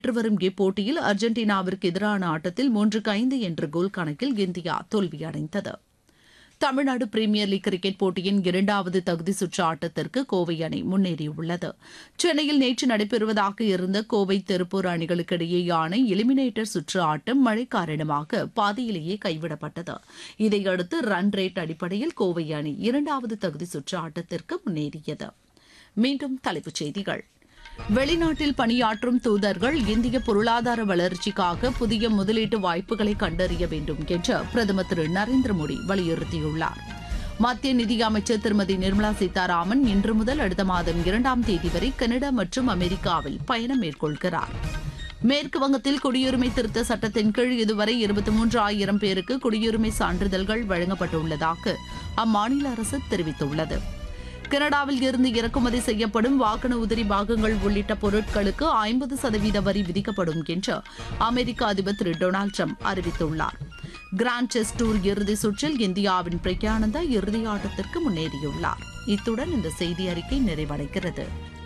நடைபெற்று வரும் இப்போட்டியில் அர்ஜென்டினாவிற்கு எதிரான ஆட்டத்தில் மூன்றுக்கு ஐந்து என்ற கோல் கணக்கில் இந்தியா தோல்வியடைந்தது தமிழ்நாடு பிரீமியர் லீக் கிரிக்கெட் போட்டியின் இரண்டாவது தகுதி சுற்று ஆட்டத்திற்கு கோவை அணி முன்னேறியுள்ளது சென்னையில் நேற்று நடைபெறுவதாக இருந்த கோவை திருப்பூர் அணிகளுக்கிடையேயான எலிமினேட்டர் சுற்று ஆட்டம் மழை காரணமாக பாதியிலேயே கைவிடப்பட்டது இதையடுத்து ரன் ரேட் அடிப்படையில் கோவை அணி இரண்டாவது தகுதி சுற்று ஆட்டத்திற்கு முன்னேறியது மீண்டும் தலைப்புச் செய்திகள் வெளிநாட்டில் பணியாற்றும் தூதர்கள் இந்திய பொருளாதார வளர்ச்சிக்காக புதிய முதலீட்டு வாய்ப்புகளை கண்டறிய வேண்டும் என்று பிரதமர் திரு நரேந்திர மோடி வலியுறுத்தியுள்ளார் மத்திய நிதியமைச்சர் திருமதி நிர்மலா சீதாராமன் இன்று முதல் அடுத்த மாதம் இரண்டாம் தேதி வரை கனடா மற்றும் அமெரிக்காவில் பயணம் மேற்கொள்கிறார் மேற்கு வங்கத்தில் குடியுரிமை திருத்த சட்டத்தின் கீழ் இதுவரை இருபத்தி மூன்று ஆயிரம் பேருக்கு குடியுரிமை சான்றிதழ்கள் வழங்கப்பட்டுள்ளதாக அம்மாநில அரசு தெரிவித்துள்ளது கனடாவில் இருந்து இறக்குமதி செய்யப்படும் வாகன உதிரி பாகங்கள் உள்ளிட்ட பொருட்களுக்கு ஐம்பது சதவீத வரி விதிக்கப்படும் என்று அமெரிக்க அதிபர் திரு டொனால்டு ட்ரம்ப் அறிவித்துள்ளார் கிராண்ட் செஸ் டூர் இறுதி சுற்றில் இந்தியாவின் பிரக்யானந்தா இறுதி ஆட்டத்திற்கு முன்னேறியுள்ளார் இத்துடன் இந்த செய்தி அறிக்கை நிறைவடைகிறது